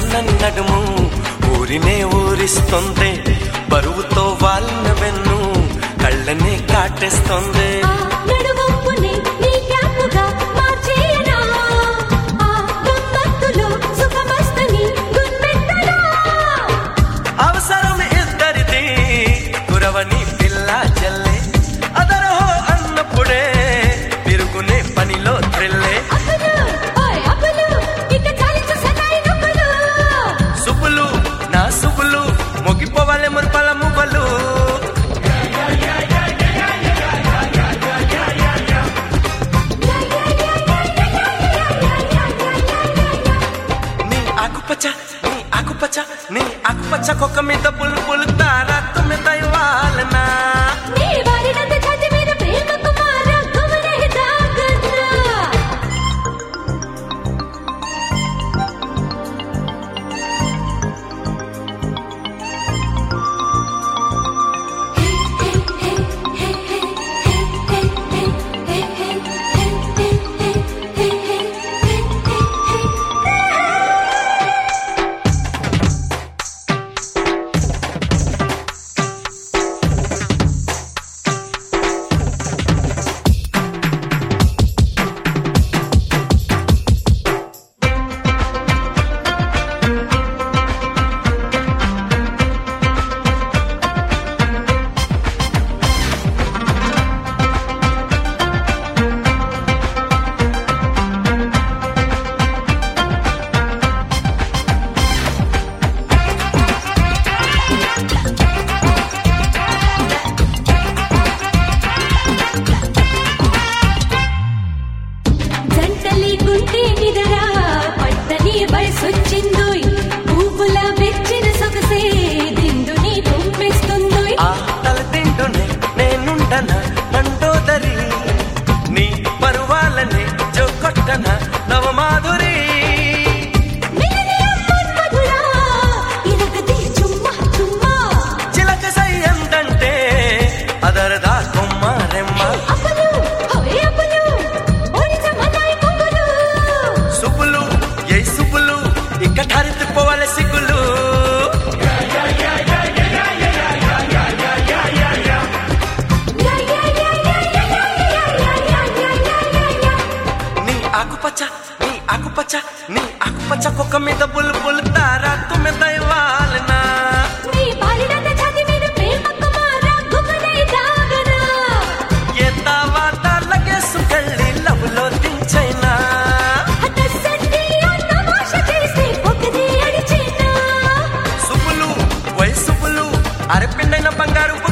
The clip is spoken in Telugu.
సన్నని నడుము ఊరినే ఊరిస్తుంది బరువుతో వాళ్ళ వెన్ను కళ్ళనే కాటేస్తుంది ఆ నడువంపుని నీ క్యాపుగా మార్చేయనా ఆ గమ్మత్తులో సుఖమస్తని గుర్పెట్టనా అవసరం ఇద్దరిది కురవని పిల్ల జల్లే అదరహో అన్నప్పుడే తిరుగునే పనిలో త్రిల్లే అప్పులు ఓయ్ అప్పులు ఇక చాలించు సన్నాయి నొప్పులు సుబ్బులు నా సుబ్బులు మొగిపోవాలి మురిపల మువ్వలు నీ ఆకుపచ్చ నీ ఆకుపచ్చ నీ ఆకుపచ్చ కుక్క మీద పులు పులు తారా తుమ్మె దైవాలనా నీ వారినంత ఛాతి మీద ప్రేమ కుమార గుమరే దాగన్నా జంటలి గుంటే నిదరా పట్టని వయసొచ్చిందోయ్ పువ్వుల వెచ్చిన సొగసే దిండుని తుమ్మిస్తుందోయ్ ఆ తల తింటూనే నేనుండన మండోదరి నీ పరువాలని జోకొట్టన నవమాధురి మిలినియం మన్మధుడా ఇరగది చుమ్మా చుమ్మా చిలక సై ఎంతంటే అదరదా కొమ్మ రెమ్మ అప్పులు హోయ్ అప్పులు ఓడిచ మన్నాయి కొప్పులు సుబ్బులు ఏ సుబ్బులు ఇక్క ఠారిత్తిపోవాలి సిగ్గులు యా యా యా యా యా యా యా యా యా యా యా నీ ఆకుపచ్చ నీ ఆకుపచ్చ నీ ఆకుపచ్చ కుక్క మీద బుల్ బుల్ తారా తుమ్మె దైవాలనా నీ బాలినంత ఛాతి మీద ప్రేమ కుమార గుమరే దాగనా ఏ తావాత లగేసుకెళ్ళి లవ్లో దించైనా హతసండి అన్నమాష చేసి ఒకది అడిచేనా సుబ్బులు వై సుబ్బులు అరపిండైన బంగారు